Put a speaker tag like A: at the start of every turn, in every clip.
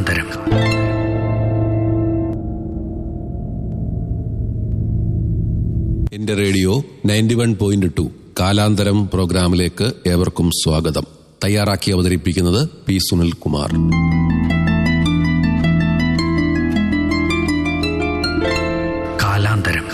A: കാലാന്തരം
B: എന്റെ radio ninety one point two കാലാന്തരം പ്രോഗ്രാമിലേക്ക് ഏവർക്കും സ്വാഗതം തയ്യാറാക്കി അവതരിപ്പിക്കുന്നത് പി സുനിൽ കുമാർ
A: കാലാന്തരം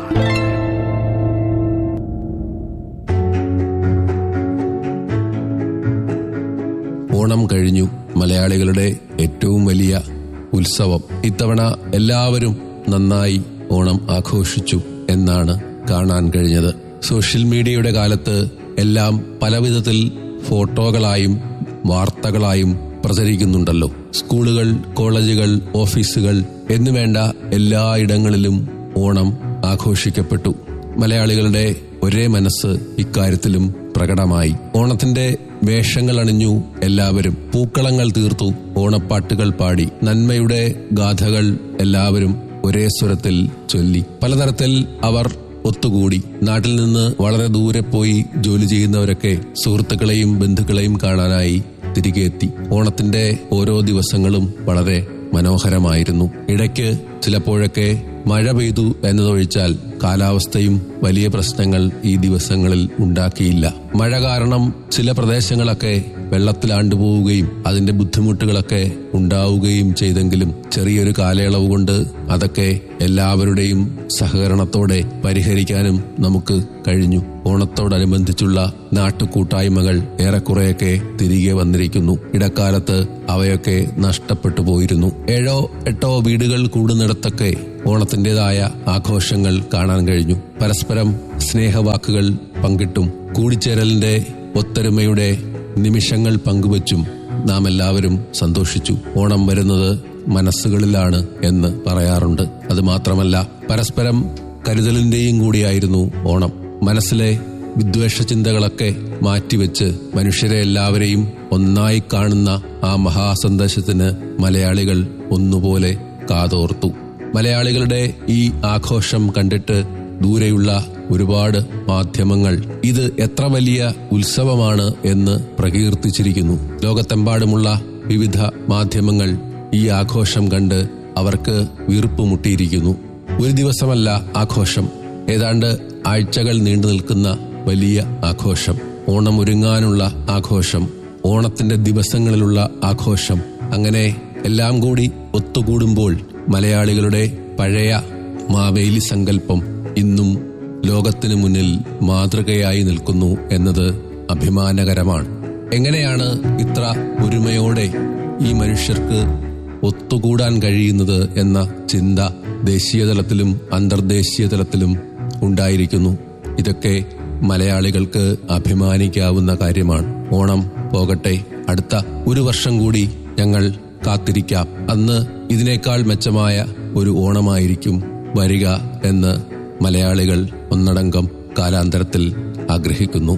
B: ഓണം കഴിഞ്ഞു മലയാളികളുടെ ഏറ്റവും വലിയ ഉത്സവം ഇത്തവണ എല്ലാവരും നന്നായി ഓണം ആഘോഷിച്ചു എന്നാണ് കാണാൻ കഴിഞ്ഞത് സോഷ്യൽ മീഡിയയുടെ കാലത്ത് എല്ലാം പലവിധത്തിൽ ഫോട്ടോകളായും വാർത്തകളായും പ്രചരിക്കുന്നുണ്ടല്ലോ സ്കൂളുകൾ കോളേജുകൾ ഓഫീസുകൾ എന്നുവേണ്ട എല്ലായിടങ്ങളിലും ഓണം ആഘോഷിക്കപ്പെട്ടു മലയാളികളുടെ ഒരേ മനസ്സ് ഇക്കാര്യത്തിലും പ്രകടമായി ഓണത്തിന്റെ വേഷങ്ങൾ അണിഞ്ഞു എല്ലാവരും പൂക്കളങ്ങൾ തീർത്തു ഓണപ്പാട്ടുകൾ പാടി നന്മയുടെ ഗാഥകൾ എല്ലാവരും ഒരേ സ്വരത്തിൽ ചൊല്ലി പലതരത്തിൽ അവർ ഒത്തുകൂടി നാട്ടിൽ നിന്ന് വളരെ ദൂരെ പോയി ജോലി ചെയ്യുന്നവരൊക്കെ സുഹൃത്തുക്കളെയും ബന്ധുക്കളെയും കാണാനായി തിരികെ എത്തി ഓണത്തിന്റെ ഓരോ ദിവസങ്ങളും വളരെ മനോഹരമായിരുന്നു ഇടയ്ക്ക് ചിലപ്പോഴൊക്കെ മഴ പെയ്തു എന്നതൊഴിച്ചാൽ കാലാവസ്ഥയും വലിയ പ്രശ്നങ്ങൾ ഈ ദിവസങ്ങളിൽ ഉണ്ടാക്കിയില്ല മഴ കാരണം ചില പ്രദേശങ്ങളൊക്കെ വെള്ളത്തിലാണ്ടുപോവുകയും അതിന്റെ ബുദ്ധിമുട്ടുകളൊക്കെ ഉണ്ടാവുകയും ചെയ്തെങ്കിലും ചെറിയൊരു കാലയളവ് കൊണ്ട് അതൊക്കെ എല്ലാവരുടെയും സഹകരണത്തോടെ പരിഹരിക്കാനും നമുക്ക് കഴിഞ്ഞു ഓണത്തോടനുബന്ധിച്ചുള്ള നാട്ടുകൂട്ടായ്മകൾ ഏറെക്കുറെയൊക്കെ തിരികെ വന്നിരിക്കുന്നു ഇടക്കാലത്ത് അവയൊക്കെ നഷ്ടപ്പെട്ടു പോയിരുന്നു ഏഴോ എട്ടോ വീടുകൾ കൂടുന്നിടത്തൊക്കെ ഓണത്തിന്റേതായ ആഘോഷങ്ങൾ കാണാൻ കഴിഞ്ഞു പരസ്പരം സ്നേഹവാക്കുകൾ പങ്കിട്ടും കൂടിച്ചേരലിന്റെ ഒത്തൊരുമയുടെ നിമിഷങ്ങൾ പങ്കുവച്ചും നാം എല്ലാവരും സന്തോഷിച്ചു ഓണം വരുന്നത് മനസ്സുകളിലാണ് എന്ന് പറയാറുണ്ട് അത് മാത്രമല്ല പരസ്പരം കരുതലിന്റെയും കൂടിയായിരുന്നു ഓണം മനസ്സിലെ വിദ്വേഷ ചിന്തകളൊക്കെ മാറ്റിവെച്ച് മനുഷ്യരെ എല്ലാവരെയും ഒന്നായി കാണുന്ന ആ മഹാസന്ദേശത്തിന് മലയാളികൾ ഒന്നുപോലെ കാതോർത്തു മലയാളികളുടെ ഈ ആഘോഷം കണ്ടിട്ട് ദൂരെയുള്ള ഒരുപാട് മാധ്യമങ്ങൾ ഇത് എത്ര വലിയ ഉത്സവമാണ് എന്ന് പ്രകീർത്തിച്ചിരിക്കുന്നു ലോകത്തെമ്പാടുമുള്ള വിവിധ മാധ്യമങ്ങൾ ഈ ആഘോഷം കണ്ട് അവർക്ക് വീർപ്പ് മുട്ടിയിരിക്കുന്നു ഒരു ദിവസമല്ല ആഘോഷം ഏതാണ്ട് ആഴ്ചകൾ നീണ്ടു നിൽക്കുന്ന വലിയ ആഘോഷം ഓണം ഒരുങ്ങാനുള്ള ആഘോഷം ഓണത്തിന്റെ ദിവസങ്ങളിലുള്ള ആഘോഷം അങ്ങനെ എല്ലാം കൂടി ഒത്തുകൂടുമ്പോൾ മലയാളികളുടെ പഴയ മാവേലി സങ്കല്പം ഇന്നും ലോകത്തിനു മുന്നിൽ മാതൃകയായി നിൽക്കുന്നു എന്നത് അഭിമാനകരമാണ് എങ്ങനെയാണ് ഇത്ര ഒരുമയോടെ ഈ മനുഷ്യർക്ക് ഒത്തുകൂടാൻ കഴിയുന്നത് എന്ന ചിന്ത ദേശീയ തലത്തിലും അന്തർദേശീയ തലത്തിലും ഉണ്ടായിരിക്കുന്നു ഇതൊക്കെ മലയാളികൾക്ക് അഭിമാനിക്കാവുന്ന കാര്യമാണ് ഓണം പോകട്ടെ അടുത്ത ഒരു വർഷം കൂടി ഞങ്ങൾ കാത്തിരിക്കാം അന്ന് ഇതിനേക്കാൾ മെച്ചമായ ഒരു ഓണമായിരിക്കും വരിക എന്ന് മലയാളികൾ ഒന്നടങ്കം കാലാന്തരത്തിൽ ആഗ്രഹിക്കുന്നു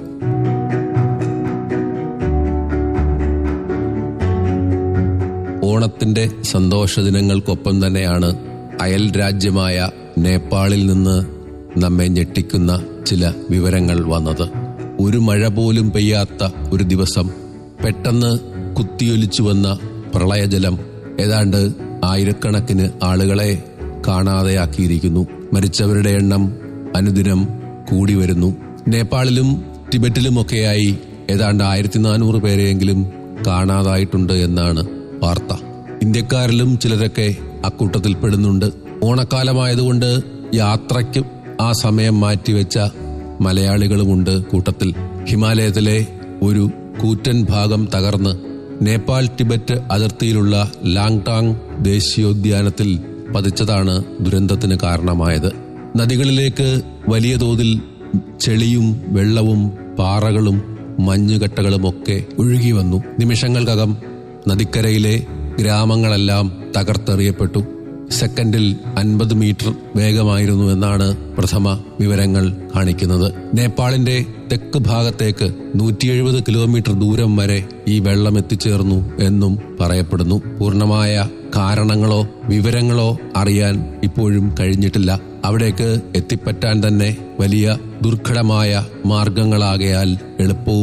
B: ഓണത്തിന്റെ സന്തോഷ ദിനങ്ങൾക്കൊപ്പം തന്നെയാണ് അയൽ രാജ്യമായ നേപ്പാളിൽ നിന്ന് നമ്മെ ഞെട്ടിക്കുന്ന ചില വിവരങ്ങൾ വന്നത് ഒരു മഴ പോലും പെയ്യാത്ത ഒരു ദിവസം പെട്ടെന്ന് കുത്തിയൊലിച്ചു വന്ന പ്രളയജലം ഏതാണ്ട് ആയിരക്കണക്കിന് ആളുകളെ കാണാതെയാക്കിയിരിക്കുന്നു മരിച്ചവരുടെ എണ്ണം അനുദിനം കൂടി വരുന്നു നേപ്പാളിലും ടിബറ്റിലുമൊക്കെയായി ഏതാണ്ട് ആയിരത്തി നാനൂറ് പേരെയെങ്കിലും കാണാതായിട്ടുണ്ട് എന്നാണ് വാർത്ത ഇന്ത്യക്കാരിലും ചിലരൊക്കെ അക്കൂട്ടത്തിൽ പെടുന്നുണ്ട് ഓണക്കാലമായതുകൊണ്ട് യാത്രയ്ക്ക് ആ സമയം മാറ്റിവെച്ച മലയാളികളുമുണ്ട് കൂട്ടത്തിൽ ഹിമാലയത്തിലെ ഒരു കൂറ്റൻ ഭാഗം തകർന്ന് നേപ്പാൾ ടിബറ്റ് അതിർത്തിയിലുള്ള ലാങ്ടാങ് ദേശീയോദ്യാനത്തിൽ പതിച്ചതാണ് ദുരന്തത്തിന് കാരണമായത് നദികളിലേക്ക് വലിയ തോതിൽ ചെളിയും വെള്ളവും പാറകളും മഞ്ഞുകട്ടകളുമൊക്കെ ഒഴുകി വന്നു നിമിഷങ്ങൾക്കകം നദിക്കരയിലെ ഗ്രാമങ്ങളെല്ലാം തകർത്തെറിയപ്പെട്ടു സെക്കൻഡിൽ അൻപത് മീറ്റർ വേഗമായിരുന്നു എന്നാണ് പ്രഥമ വിവരങ്ങൾ കാണിക്കുന്നത് നേപ്പാളിന്റെ തെക്ക് ഭാഗത്തേക്ക് നൂറ്റി എഴുപത് കിലോമീറ്റർ ദൂരം വരെ ഈ വെള്ളം എത്തിച്ചേർന്നു എന്നും പറയപ്പെടുന്നു പൂർണ്ണമായ കാരണങ്ങളോ വിവരങ്ങളോ അറിയാൻ ഇപ്പോഴും കഴിഞ്ഞിട്ടില്ല അവിടേക്ക് എത്തിപ്പറ്റാൻ തന്നെ വലിയ ദുർഘടമായ മാർഗങ്ങളാകയാൽ എളുപ്പവുമല്ല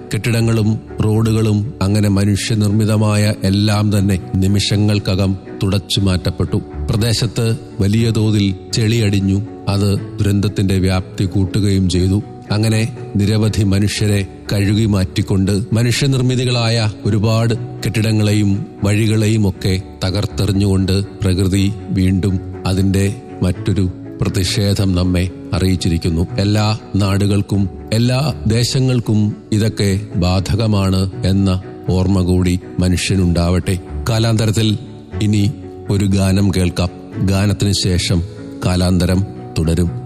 B: കെട്ടിടങ്ങളും റോഡുകളും അങ്ങനെ മനുഷ്യനിർമ്മിതമായ എല്ലാം തന്നെ നിമിഷങ്ങൾക്കകം തുടച്ചു മാറ്റപ്പെട്ടു പ്രദേശത്ത് വലിയ തോതിൽ ചെളിയടിഞ്ഞു അത് ദുരന്തത്തിന്റെ വ്യാപ്തി കൂട്ടുകയും ചെയ്തു അങ്ങനെ നിരവധി മനുഷ്യരെ കഴുകി മാറ്റിക്കൊണ്ട് മനുഷ്യനിർമ്മിതികളായ ഒരുപാട് കെട്ടിടങ്ങളെയും വഴികളെയും ഒക്കെ തകർത്തെറിഞ്ഞുകൊണ്ട് പ്രകൃതി വീണ്ടും അതിന്റെ മറ്റൊരു പ്രതിഷേധം നമ്മെ അറിയിച്ചിരിക്കുന്നു എല്ലാ നാടുകൾക്കും എല്ലാ ദേശങ്ങൾക്കും ഇതൊക്കെ ബാധകമാണ് എന്ന ഓർമ്മ കൂടി മനുഷ്യനുണ്ടാവട്ടെ കാലാന്തരത്തിൽ ഇനി ഒരു ഗാനം കേൾക്കാം ഗാനത്തിന് ശേഷം കാലാന്തരം തുടരും